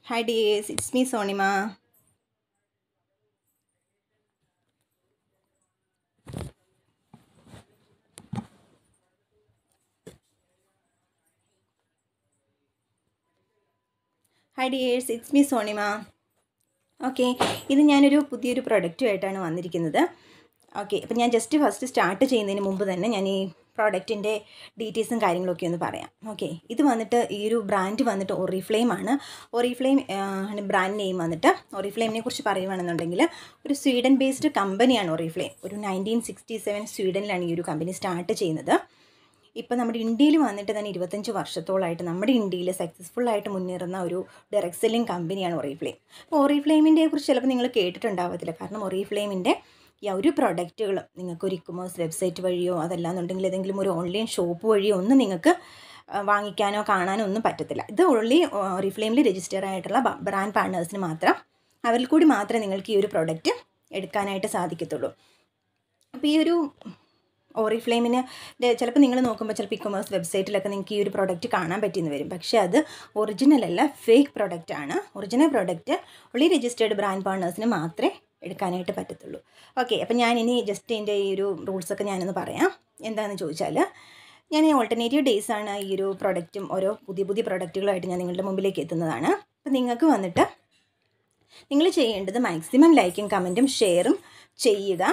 Hi dears, it's me Sonima. Hi dears it's me Sonima okay ഇത് ഞാനൊരു പുതിയൊരു പ്രൊഡക്റ്റുമായിട്ടാണ് വന്നിരിക്കുന്നത് ഓക്കെ അപ്പം ഞാൻ ജസ്റ്റ് ഫസ്റ്റ് സ്റ്റാർട്ട് ചെയ്യുന്നതിന് മുമ്പ് തന്നെ ഞാൻ ഈ പ്രോഡക്റ്റിൻ്റെ ഡീറ്റെയിൽസും കാര്യങ്ങളൊക്കെ ഒന്ന് പറയാം ഓക്കെ ഇത് വന്നിട്ട് ഈ ഒരു ബ്രാൻഡ് വന്നിട്ട് ഒറിഫ്ലെയിം ആണ് ഒറിഫ്ലെയിം ബ്രാൻഡ് നെയിം വന്നിട്ട് ഒറിഫ്ലെയിമിനെ കുറിച്ച് പറയുകയാണെന്നുണ്ടെങ്കിൽ ഒരു സ്വീഡൻ ബേസ്ഡ് കമ്പനിയാണ് ഒറിഫ്ലെയിം ഒരു നയൻറ്റീൻ സിക്സ്റ്റി സെവൻ സ്വീഡനിലാണ് ഈ ഒരു കമ്പനി സ്റ്റാർട്ട് ചെയ്യുന്നത് ഇപ്പം നമ്മുടെ ഇന്ത്യയിൽ വന്നിട്ട് തന്നെ ഇരുപത്തഞ്ച് വർഷത്തോളമായിട്ട് നമ്മുടെ ഇന്ത്യയിൽ സക്സസ്ഫുൾ ആയിട്ട് മുന്നേറുന്ന ഒരു ഡയറക്ട് സെല്ലിംഗ് കമ്പനിയാണ് ഒറിഫ്ലെയിം അപ്പോൾ ഒറിഫ്ലെയിമിൻ്റെ കുറിച്ച് ചിലപ്പോൾ നിങ്ങൾ കേട്ടിട്ടുണ്ടാവത്തില്ല കാരണം ഒറിഫ്ലെയിമിൻ്റെ ഈ ഒരു പ്രൊഡക്റ്റുകൾ നിങ്ങൾക്ക് ഒരു ഇക്കൊമേഴ്സ് വെബ്സൈറ്റ് വഴിയോ അതല്ലാന്നുണ്ടെങ്കിൽ ഏതെങ്കിലും ഒരു ഓൺലൈൻ ഷോപ്പ് വഴിയോ ഒന്നും നിങ്ങൾക്ക് വാങ്ങിക്കാനോ കാണാനോ ഒന്നും പറ്റത്തില്ല ഇത് ഓൺലി ഒറിഫ്ലെയിമിൽ രജിസ്റ്റർ ആയിട്ടുള്ള ബ്രാൻഡ് പാർട്ട്നേഴ്സിന് മാത്രം അവരിൽ കൂടി മാത്രമേ നിങ്ങൾക്ക് ഈ ഒരു പ്രൊഡക്റ്റ് എടുക്കാനായിട്ട് സാധിക്കത്തുള്ളൂ അപ്പോൾ ഈ ഒരു ഓറിഫ്ലെയിമിന് ചിലപ്പോൾ നിങ്ങൾ നോക്കുമ്പോൾ ചിലപ്പോൾ ഇക്കൊമേഴ്സ് വെബ്സൈറ്റിലൊക്കെ നിങ്ങൾക്ക് ഈ ഒരു പ്രൊഡക്റ്റ് കാണാൻ പറ്റിയെന്ന് വരും പക്ഷേ അത് ഒറിജിനൽ അല്ല ഫേക്ക് പ്രൊഡക്റ്റ് ആണ് ഒറിജിനൽ പ്രൊഡക്റ്റ് ഉള്ളി രജിസ്റ്റേർഡ് ബ്രാൻഡ് പാർട്ട്നേഴ്സിന് മാത്രമേ എടുക്കാനായിട്ട് പറ്റത്തുള്ളൂ ഓക്കെ അപ്പോൾ ഞാൻ ഇനി ജസ്റ്റ് ഇതിൻ്റെ ഈ ഒരു റൂൾസൊക്കെ ഞാനൊന്ന് പറയാം എന്താണെന്ന് ചോദിച്ചാൽ ഞാൻ ഈ ഓൾട്ടർനേറ്റീവ് ഡേയ്സ് ആണ് ഈ ഒരു പ്രൊഡക്റ്റും ഓരോ പുതിയ പുതിയ പ്രൊഡക്റ്റുകളായിട്ട് ഞാൻ നിങ്ങളുടെ മുമ്പിലേക്ക് എത്തുന്നതാണ് അപ്പോൾ നിങ്ങൾക്ക് വന്നിട്ട് നിങ്ങൾ ചെയ്യേണ്ടത് മാക്സിമം ലൈക്കും കമൻറ്റും ഷെയറും ചെയ്യുക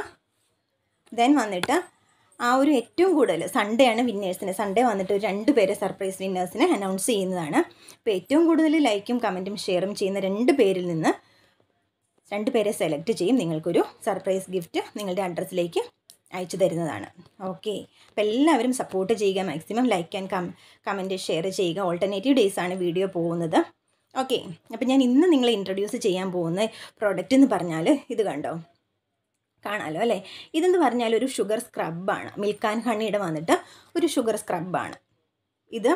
ദെൻ വന്നിട്ട് ആ ഒരു ഏറ്റവും കൂടുതൽ സൺഡേ ആണ് വിന്നേഴ്സിന് സൺഡേ വന്നിട്ട് ഒരു രണ്ട് പേരെ സർപ്രൈസ് വിന്നേഴ്സിനെ അനൗൺസ് ചെയ്യുന്നതാണ് അപ്പോൾ ഏറ്റവും കൂടുതൽ ലൈക്കും കമൻറ്റും ഷെയറും ചെയ്യുന്ന രണ്ട് പേരിൽ നിന്ന് രണ്ട് പേരെ സെലക്ട് ചെയ്യും നിങ്ങൾക്കൊരു സർപ്രൈസ് ഗിഫ്റ്റ് നിങ്ങളുടെ അഡ്രസ്സിലേക്ക് അയച്ചു തരുന്നതാണ് ഓക്കെ അപ്പോൾ എല്ലാവരും സപ്പോർട്ട് ചെയ്യുക maximum like and com comment share ചെയ്യുക ഓൾട്ടർനേറ്റീവ് ഡേയ്സ് ആണ് വീഡിയോ പോകുന്നത് ഓക്കെ അപ്പോൾ ഞാൻ ഇന്ന് നിങ്ങളെ ഇൻട്രൊഡ്യൂസ് ചെയ്യാൻ പോകുന്ന പ്രോഡക്റ്റ് എന്ന് പറഞ്ഞാൽ ഇത് കണ്ടോ കാണാമല്ലോ അല്ലേ ഇതെന്ന് പറഞ്ഞാൽ ഒരു ഷുഗർ സ്ക്രബാണ് മിൽക്ക് ആൻഡ് ഹണിയുടെ വന്നിട്ട് ഒരു ഷുഗർ സ്ക്രബാണ് ഇത്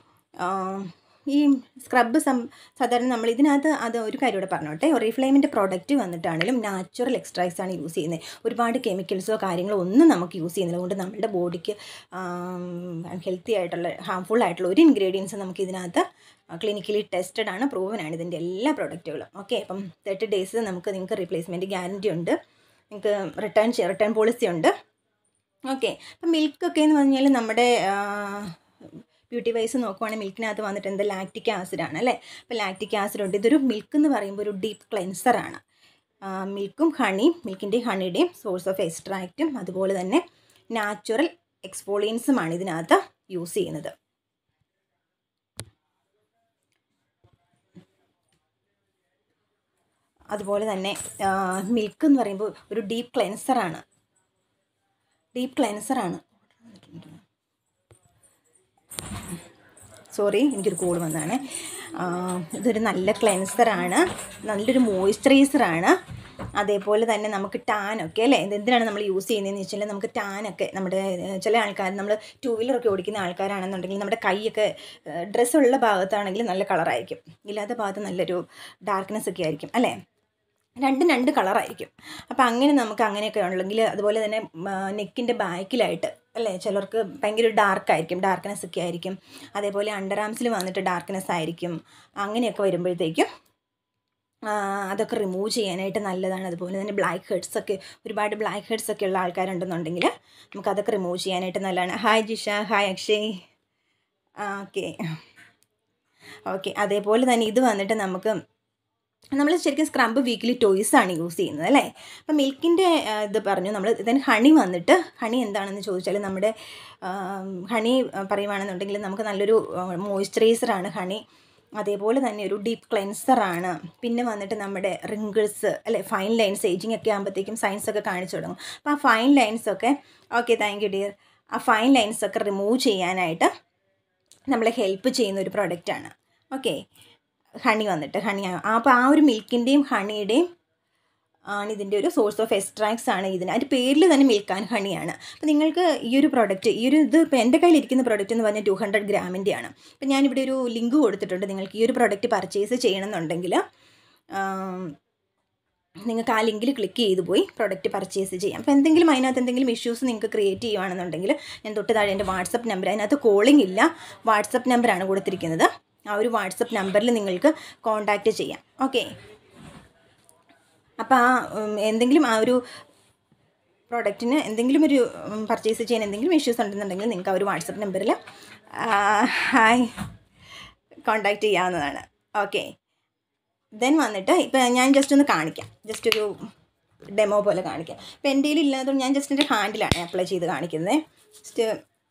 ഈ സ്ക്രബ് സം സാധാരണ നമ്മൾ ഇതിനകത്ത് അത് ഒരു കാര്യം കൂടെ പറഞ്ഞോട്ടെ ഒറിഫ്ലെയിമിൻ്റെ പ്രോഡക്റ്റ് വന്നിട്ടാണെങ്കിലും നാച്ചുറൽ എക്സ്ട്രാക്ട്സ് ആണ് യൂസ് ചെയ്യുന്നത് ഒരുപാട് കെമിക്കൽസോ കാര്യങ്ങളോ ഒന്നും നമുക്ക് യൂസ് ചെയ്യുന്നില്ല അതുകൊണ്ട് നമ്മുടെ ബോഡിക്ക് ഹെൽത്തി ആയിട്ടുള്ള ഹാംഫുൾ ആയിട്ടുള്ള ഒരു ഇൻഗ്രീഡിയൻസ് നമുക്ക് ഇതിനകത്ത് ക്ലിനിക്കലി ടെസ്റ്റഡ് ആണ് പ്രൂവൻ ആണ് ഇതിൻ്റെ എല്ലാ പ്രൊഡക്റ്റുകളും ഓക്കെ അപ്പം തേർട്ടി ഡേയ്സ് നമുക്ക് നിങ്ങൾക്ക് റീപ്ലേസ്മെൻറ്റ് ഗ്യാരൻറ്റി ഉണ്ട് നിങ്ങൾക്ക് റിട്ടേൺ റിട്ടേൺ പോളിസി ഉണ്ട് ഓക്കെ അപ്പം മിൽക്കൊക്കെ എന്ന് പറഞ്ഞാൽ നമ്മുടെ ബ്യൂട്ടി വൈസ് നോക്കുവാണെങ്കിൽ മിൽക്കിനകത്ത് വന്നിട്ട് എന്താ ലാക്റ്റിക് ആസിഡാണ് അല്ലേ അപ്പോൾ ലാക്റ്റിക് ആസിഡ് ഉണ്ട് ഇതൊരു മിൽക്ക് എന്ന് പറയുമ്പോൾ ഒരു ഡീപ്പ് ക്ലെൻസറാണ് മിൽക്കും ഹണിയും മിൽക്കിൻ്റെയും ഹണിയുടെയും സോഴ്സ് ഓഫ് എക്സ്ട്രാക്റ്റും അതുപോലെ തന്നെ നാച്ചുറൽ എക്സ്പോളിയൻസുമാണ് ഇതിനകത്ത് യൂസ് ചെയ്യുന്നത് അതുപോലെ തന്നെ മിൽക്ക് എന്ന് പറയുമ്പോൾ ഒരു ഡീപ്പ് ക്ലെൻസറാണ് ഡീപ്പ് ക്ലെൻസറാണ് സോറി എനിക്കൊരു കോൾ വന്നതാണ് ഇതൊരു നല്ല ക്ലെൻസറാണ് നല്ലൊരു മോയ്സ്ചറൈസറാണ് അതേപോലെ തന്നെ നമുക്ക് ടാനൊക്കെ അല്ലേ എന്തിനാണ് നമ്മൾ യൂസ് ചെയ്യുന്നതെന്ന് വെച്ചാൽ നമുക്ക് ടാനൊക്കെ നമ്മുടെ ചില ആൾക്കാർ നമ്മൾ ടൂ വീലറൊക്കെ ഓടിക്കുന്ന ആൾക്കാരാണെന്നുണ്ടെങ്കിൽ നമ്മുടെ കൈയൊക്കെ ഡ്രസ്സുള്ള ഭാഗത്താണെങ്കിൽ നല്ല കളറായിരിക്കും ഇല്ലാത്ത ഭാഗത്ത് നല്ലൊരു ഡാർക്ക്നെസ് ഒക്കെ ആയിരിക്കും അല്ലേ രണ്ടും രണ്ട് കളറായിരിക്കും അപ്പോൾ അങ്ങനെ നമുക്ക് അങ്ങനെയൊക്കെ ഉണ്ടെങ്കിൽ അതുപോലെ തന്നെ നെക്കിൻ്റെ ബാക്കിലായിട്ട് അല്ലേ ചിലർക്ക് ഭയങ്കര ഡാർക്ക് ആയിരിക്കും ഡാർക്ക്നെസ് ഒക്കെ ആയിരിക്കും അതേപോലെ അണ്ടർ ആംസിൽ വന്നിട്ട് ഡാർക്ക്നെസ് ആയിരിക്കും അങ്ങനെയൊക്കെ വരുമ്പോഴത്തേക്കും അതൊക്കെ റിമൂവ് ചെയ്യാനായിട്ട് നല്ലതാണ് അതുപോലെ തന്നെ ബ്ലാക്ക് ഹെഡ്സ് ഒക്കെ ഒരുപാട് ബ്ലാക്ക് ഹെഡ്സ് ഒക്കെ ഉള്ള ആൾക്കാരുണ്ടെന്നുണ്ടെങ്കിൽ നമുക്ക് അതൊക്കെ റിമൂവ് ചെയ്യാനായിട്ട് നല്ലതാണ് hi Jisha hi Akshay okay okay അതേപോലെ തന്നെ ഇത് വന്നിട്ട് നമുക്ക് നമ്മൾ ശരിക്കും സ്ക്രബ് വീക്കിലി ടോയ്സ് ആണ് യൂസ് ചെയ്യുന്നത് അല്ലേ അപ്പം മിൽക്കിൻ്റെ ഇത് പറഞ്ഞു നമ്മൾ ഇതിന് ഹണി വന്നിട്ട് ഹണി എന്താണെന്ന് ചോദിച്ചാൽ നമ്മുടെ ഹണി പറയുവാണെന്നുണ്ടെങ്കിൽ നമുക്ക് നല്ലൊരു മോയ്സ്ചറൈസറാണ് ഹണി അതേപോലെ തന്നെ ഒരു ഡീപ്പ് ക്ലെൻസറാണ് പിന്നെ വന്നിട്ട് നമ്മുടെ റിങ്കിൾസ് അല്ലെ ഫൈൻ ലൈൻസ് ഏജിങ് ഒക്കെ ആകുമ്പോഴത്തേക്കും സയൻസ് ഒക്കെ കാണിച്ചു തുടങ്ങും അപ്പോൾ ആ ഫൈൻ ലൈൻസ് ഒക്കെ ഓക്കെ താങ്ക് യു ഡിയർ ആ ഫൈൻ ലൈൻസ് ഒക്കെ റിമൂവ് ചെയ്യാനായിട്ട് നമ്മളെ ഹെൽപ്പ് ചെയ്യുന്ന ഒരു പ്രൊഡക്റ്റാണ് ഓക്കെ ഹണി വന്നിട്ട് ഹണി അപ്പോൾ ആ ഒരു മിൽക്കിൻ്റെയും ഹണിയുടെയും ആണ് ഇതിൻ്റെ ഒരു സോഴ്സ് ഓഫ് എക്സ്ട്രാക്ട്സ് ആണ് ഇതിന് അതിൻ്റെ പേരിൽ തന്നെ മിൽക്ക് ആൻഡ് ഹണിയാണ് അപ്പോൾ നിങ്ങൾക്ക് ഈ ഒരു പ്രോഡക്റ്റ് ഈ ഒരു ഇത് ഇപ്പോൾ എൻ്റെ കയ്യിൽ ഇരിക്കുന്ന പ്രോഡക്റ്റ് എന്ന് പറഞ്ഞാൽ ടു ഹൺഡ്രഡ് ഗ്രാമിൻ്റെയാണ് അപ്പോൾ ഞാനിവിടെ ഒരു ലിങ്ക് കൊടുത്തിട്ടുണ്ട് നിങ്ങൾക്ക് ഈ ഒരു പ്രോഡക്റ്റ് പർച്ചേസ് ചെയ്യണമെന്നുണ്ടെങ്കിൽ നിങ്ങൾക്ക് ആ ലിങ്കിൽ ക്ലിക്ക് ചെയ്ത് പോയി പ്രൊഡക്റ്റ് പർച്ചേസ് ചെയ്യാം അപ്പോൾ എന്തെങ്കിലും അതിനകത്ത് എന്തെങ്കിലും ഇഷ്യൂസ് നിങ്ങൾക്ക് ക്രിയേറ്റ് ചെയ്യുകയാണെന്നുണ്ടെങ്കിൽ ഞാൻ തൊട്ട് താഴെ എൻ്റെ വാട്സപ്പ് നമ്പർ അതിനകത്ത് കോളിംഗ് ഇല്ല വാട്സപ്പ് നമ്പറാണ് കൊടുത്തിരിക്കുന്നത് ആ ഒരു വാട്സപ്പ് നമ്പറിൽ നിങ്ങൾക്ക് കോൺടാക്റ്റ് ചെയ്യാം ഓക്കെ അപ്പോൾ ആ ഉം, എന്തെങ്കിലും ആ ഒരു പ്രോഡക്റ്റിന് എന്തെങ്കിലും ഒരു പർച്ചേസ് ചെയ്യാൻ എന്തെങ്കിലും ഇഷ്യൂസ് ഉണ്ടെന്നുണ്ടെങ്കിൽ നിങ്ങൾക്ക് ആ ഒരു വാട്സപ്പ് നമ്പറിൽ ഹായ് കോണ്ടാക്ട് ചെയ്യാവുന്നതാണ് ഓക്കെ ദെൻ വന്നിട്ട് ഇപ്പം ഞാൻ ജസ്റ്റ് ഒന്ന് കാണിക്കാം ജസ്റ്റ് ഒരു ഡെമോ പോലെ കാണിക്കാം ഇപ്പം എൻ്റെ കയ്യിൽ ഇല്ലാത്തതുകൊണ്ട് ഞാൻ ജസ്റ്റ് എൻ്റെ ഹാൻഡിലാണ് അപ്ലൈ ചെയ്ത് കാണിക്കുന്നത് ജസ്റ്റ്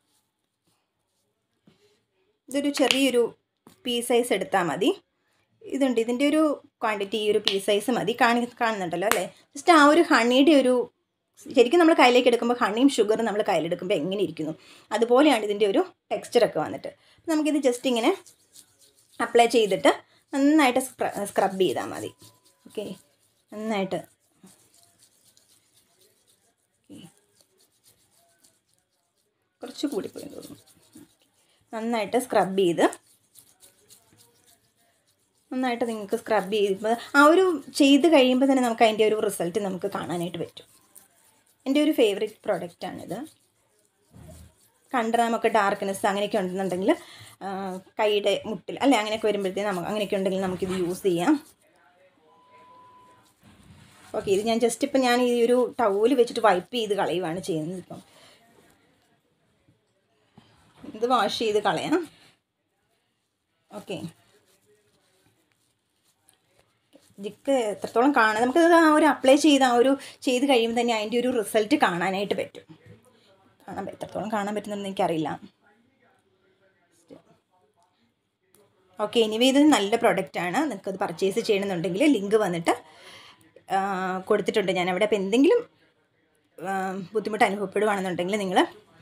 ഇതൊരു ചെറിയൊരു പീ സൈസ് എടുത്താൽ മതി ഇതുണ്ട് ഇതിൻ്റെ ഒരു ക്വാണ്ടിറ്റി ഈ ഒരു പീ സൈസ് മതി കാണി കാണുന്നുണ്ടല്ലോ അല്ലേ ജസ്റ്റ് ആ ഒരു ഹണിയുടെ ഒരു ശരിക്കും നമ്മൾ കയ്യിലേക്ക് എടുക്കുമ്പോൾ ഹണിയും ഷുഗറും നമ്മൾ കയ്യിലെടുക്കുമ്പോൾ എങ്ങനെ ഇരിക്കുന്നു അതുപോലെയാണ് ഇതിൻ്റെ ഒരു ടെക്സ്ചറൊക്കെ വന്നിട്ട് അപ്പോൾ നമുക്കിത് ജസ്റ്റ് ഇങ്ങനെ അപ്ലൈ ചെയ്തിട്ട് നന്നായിട്ട് സ്ക്രബ് ചെയ്താൽ മതി ഓക്കെ നന്നായിട്ട് Okay. കുറച്ച് കൂടിപ്പോയി തോന്നുന്നു നന്നായിട്ട് സ്ക്രബ് ചെയ്ത് നന്നായിട്ട് നിങ്ങൾക്ക് സ്ക്രബ് ചെയ്യുമ്പോൾ ആ ഒരു ചെയ്ത് കഴിയുമ്പോൾ തന്നെ നമുക്ക് അതിൻ്റെ ഒരു റിസൾട്ട് നമുക്ക് കാണാനായിട്ട് പറ്റും എൻ്റെ ഒരു ഫേവറേറ്റ് പ്രോഡക്റ്റാണിത് കണ്ടറാമൊക്കെ ഡാർക്ക്നെസ് അങ്ങനെയൊക്കെ ഉണ്ടെന്നുണ്ടെങ്കിൽ ആ, കൈയുടെ മുട്ടിൽ അല്ലെ അങ്ങനെയൊക്കെ വരുമ്പോഴത്തേക്കും നമുക്ക് അങ്ങനെയൊക്കെ ഉണ്ടെങ്കിൽ നമുക്കിത് യൂസ് ചെയ്യാം ഓക്കെ ഇത് ഞാൻ ജസ്റ്റ് ഇപ്പം ഞാൻ ഈ ഒരു ടവല് വെച്ചിട്ട് വൈപ്പ് ചെയ്ത് കളയുവാണ് ചെയ്യുന്നത് ഇപ്പം ഇത് വാഷ് ചെയ്ത് കളയാം ഓക്കെ ജിക്ക് എത്രത്തോളം കാണാൻ നമുക്ക് ആ ഒരു അപ്ലൈ ചെയ്ത് ആ ഒരു ചെയ്ത് കഴിയുമ്പോൾ തന്നെ അതിൻ്റെ ഒരു റിസൾട്ട് കാണാനായിട്ട് പറ്റും കാണാൻ പ- എത്രത്തോളം കാണാൻ പറ്റുന്നുണ്ടെന്ന് എനിക്കറിയില്ല ഓക്കെ എനിവേ ഇത് നല്ല പ്രൊഡക്റ്റാണ് നിങ്ങൾക്കത് പർച്ചേസ് ചെയ്യണമെന്നുണ്ടെങ്കിൽ ലിങ്ക് വന്നിട്ട് ആ, കൊടുത്തിട്ടുണ്ട് ഞാൻ അവിടെ അപ്പോൾ എന്തെങ്കിലും ആ, ബുദ്ധിമുട്ട് അനുഭവപ്പെടുവാണെന്നുണ്ടെങ്കിൽ നിങ്ങൾ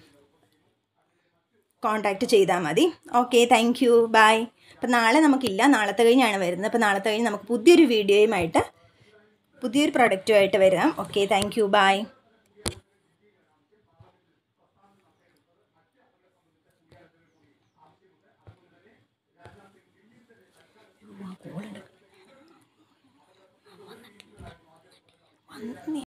കോൺടാക്റ്റ് ചെയ്താൽ മതി ഓക്കെ താങ്ക് യു ബൈ അപ്പം നാളെ നമുക്കില്ല നാളത്തെ കഴിഞ്ഞാണ് വരുന്നത് അപ്പോൾ നാളത്തെ കഴിഞ്ഞ് നമുക്ക് പുതിയൊരു വീഡിയോയുമായിട്ട് പുതിയൊരു പ്രൊഡക്റ്റുമായിട്ട് വരാം ഓക്കെ താങ്ക് യു ബൈ